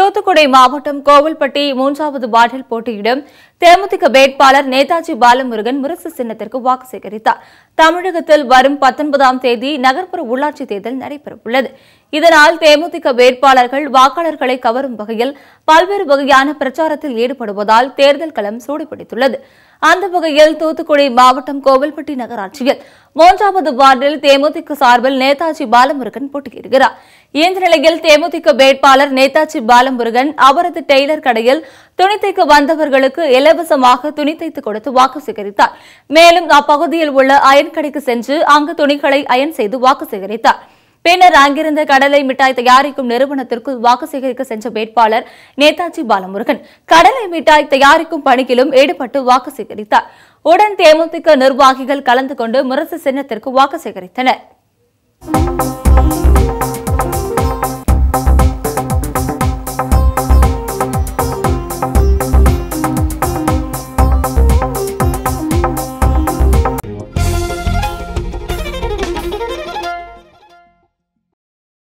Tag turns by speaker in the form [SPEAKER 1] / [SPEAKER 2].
[SPEAKER 1] தூத்துக்குடி மாவட்டம் கோவில்பட்டி மூன்றாவது வார்டில் போட்டியிடும் தேமுதிக வேட்பாளர் நேதாஜி பாலமுருகன் முரசு சின்னத்திற்கு வாக்கு சேகரித்தார் தமிழகத்தில் வரும் பத்தொன்பதாம் தேதி நகர்ப்புற உள்ளாட்சி தேர்தல் நடைபெறவுள்ளது இதனால் தேமுதிக வேட்பாளர்கள் வாக்காளர்களை கவரும் வகையில் பல்வேறு வகையான பிரச்சாரத்தில் ஈடுபடுவதால் தேர்தல் களம் சூடுபிடித்துள்ளது அந்த வகையில் தூத்துக்குடி மாவட்டம் கோவில்பட்டி நகராட்சியில் மூன்றாவது வார்டில் தேமுதிக சார்பில் நேதாஜி பாலமுருகன் போட்டியிடுகிறார் இந்த நிலையில் தேமுதிக வேட்பாளர் நேதாஜி பாலமுருகன் அவரது டெய்லர் கடையில் துணி தைக்க வந்தவர்களுக்கு இலவசமாக துணி தைத்து கொடுத்து வாக்கு சேகரித்தார் மேலும் அப்பகுதியில் உள்ள அயன் கடைக்கு சென்று அங்கு துணிகளை அயன் செய்து வாக்கு சேகரித்தார் பின்னர் அங்கிருந்த கடலை மிட்டாய் தயாரிக்கும் நிறுவனத்திற்குள் வாக்கு சேகரிக்க சென்ற வேட்பாளர் நேதாஜி பாலமுருகன் கடலை மிட்டாய் தயாரிக்கும் பணியிலும் ஈடுபட்டு வாக்கு சேகரித்தார் உடன் தேமுதிக நிர்வாகிகள் கலந்து கொண்டு முரசு சின்னத்திற்கு வாக்கு சேகரித்தனர்